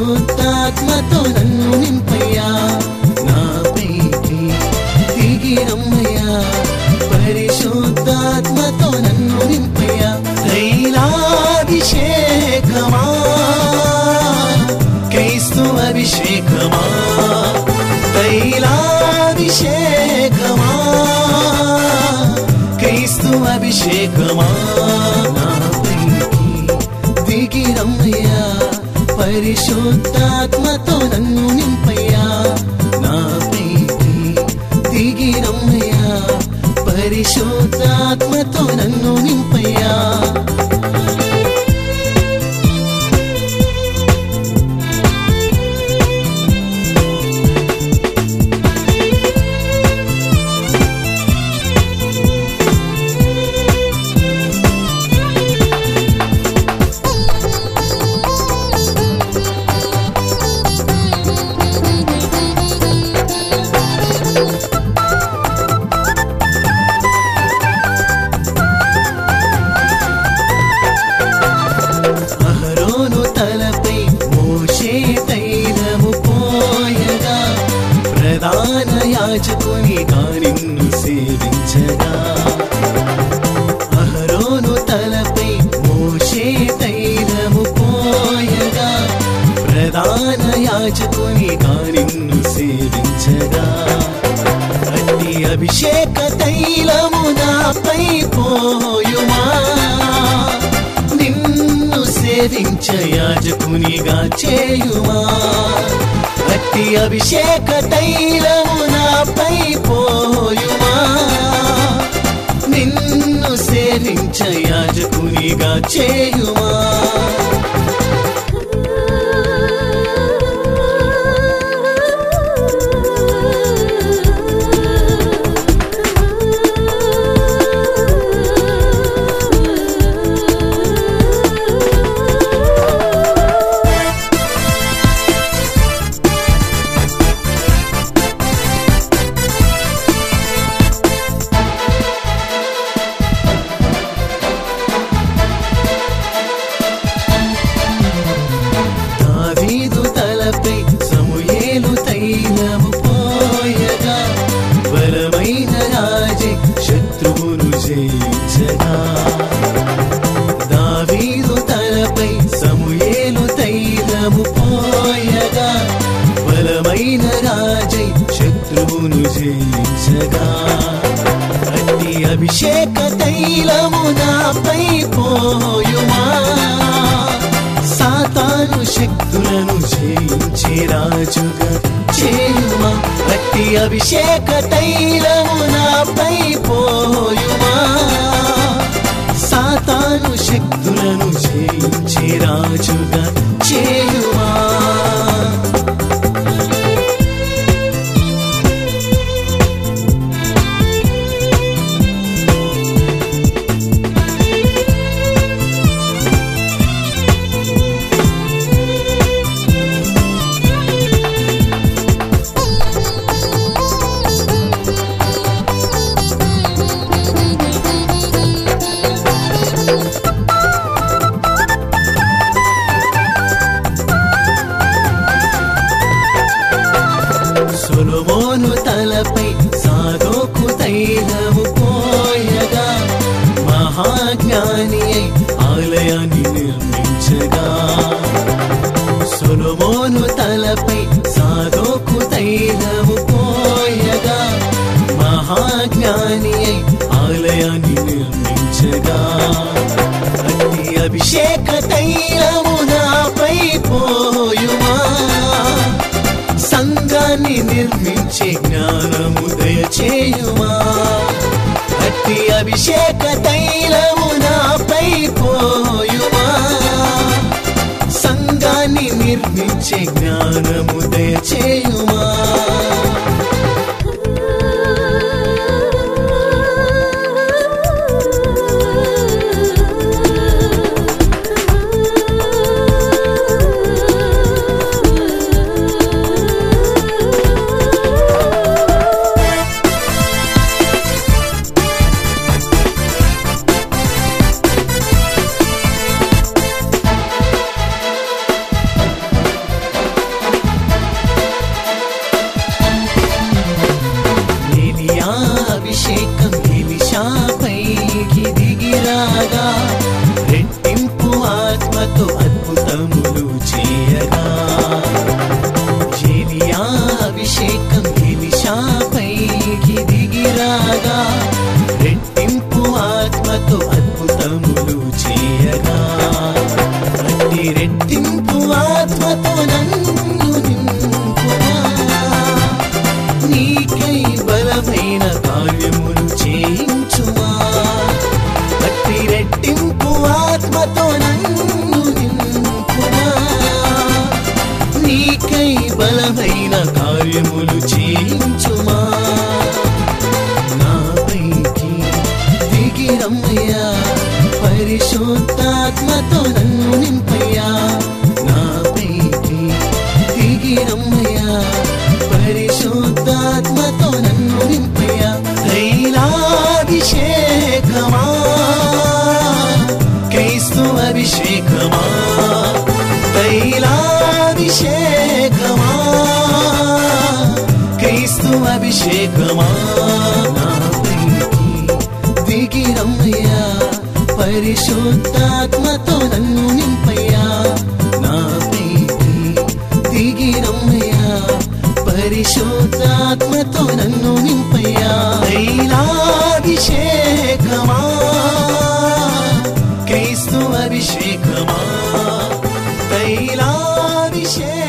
పరిశుద్ధాత్మతో నన్ను నింపయ్యా నాపైకి దిగిరమ్మయ్యా పరిశుద్ధాత్మతో నన్ను నింపయ్యా తైలాభిషేకమా క్రైస్తు అభిషేకమా తైలాభిషేకమా క్రీస్తు అభిషేకమా నాపైకి దిగిరమ్మయ్యా పరిశుద్ధాత్మతో నన్ను నింపయ్యా నాపైకి దిగిరమ్మయ్యా పరిశుద్ధాత్మతో నన్ను నింపయ్యా అహరోను తలపై మోషే తైలము పోయగా ప్రధాన యాజకునిగా నిన్ను సేవించగా అహరోను తలపై మోషే తైలము పోయగా ప్రధాన యాజకునిగా నిన్ను సేవించగా అట్టి అభిషేక తైలము నాపై పోయుమా నిన్ను సేవించ యాజకునిగా చేయుమా అట్టి అభిషేక తైలము నాపై పోయుమా నిన్ను సేవించ యాజకునిగా చేయుమా దావీదు తలపై సమూయేలు తైలము పోయగా బలమైన రాజే శత్రువును జయించగా దావీదు తలపై సమూయేలు తైలము పోయగా బలమైన రాజై శత్రువును జయించగా అట్టి అభిషేక తైలము నాపై పోయుమా సాతాను శక్తులను జయించే రాజుగా చేయుమా అట్టి అభిషేక తైలము నాపై పోయుమా సాతాను శక్తులను జయించే రాజుగా చేయుమా సొలొమోను తలపై సాధోకు తైలము పోయగా మహాజ్ఞాని అయి ఆలయాన్ని నిర్మించగా సొలొమోను తలపై సాధోకు తైలము పోయగా మహాజ్ఞాని అయి ఆలయాన్ని నిర్మించగా అట్టి అభిషేక తైలము నాపై పోయుమా సంఘాన్ని నిర్మించే జ్ఞానము దయచేయుమా అట్టి అభిషేక తైలము నాపై పోయుమా సంఘాన్ని నిర్మించే జ్ఞానము దయచేయుమా దిగిరాగా రెట్టింపు ఆత్మతో అద్భుతములు చేయగా ఏలియా అభిషేకం ఎలిషాపైకి దిగిరాగా రెట్టింపు ఆత్మతో అద్భుతములు చేయగా అట్టి రెట్టింపు ఆత్మతో నన్ను నింపుగా నీకై బలమైన కార్యములు చేయించుమా అట్టి రెట్టింపు ఆత్మతో నన్ను నింపుగా నీకై బలమైన కార్యములు చేయించుమా నాపైకి దిగిరమ్మయ్యా పరిశుద్ధాత్మతో నన్ను నింపయ్యా నాపైకి దిగిరమ్మయ్యా పరిశుద్ధాత్మతో నన్ను నింపయ్యా తైలాభిషేకమా క్రీస్తు అభిషేకమా తైలాభిషేకమా క్రీస్తు అభిషేకమా నాపైకి దిగిరమ్మయ్యా పరిశుద్ధాత్మతో నన్ను నింపయ్యా నాపైకి దిగిరమ్మయ్యా పరిశుద్ధాత్మతో నన్ను నింపయ్యా తైలాభిషేకమా క్రీస్తు అభిషేకమా తైలాభిషేకమా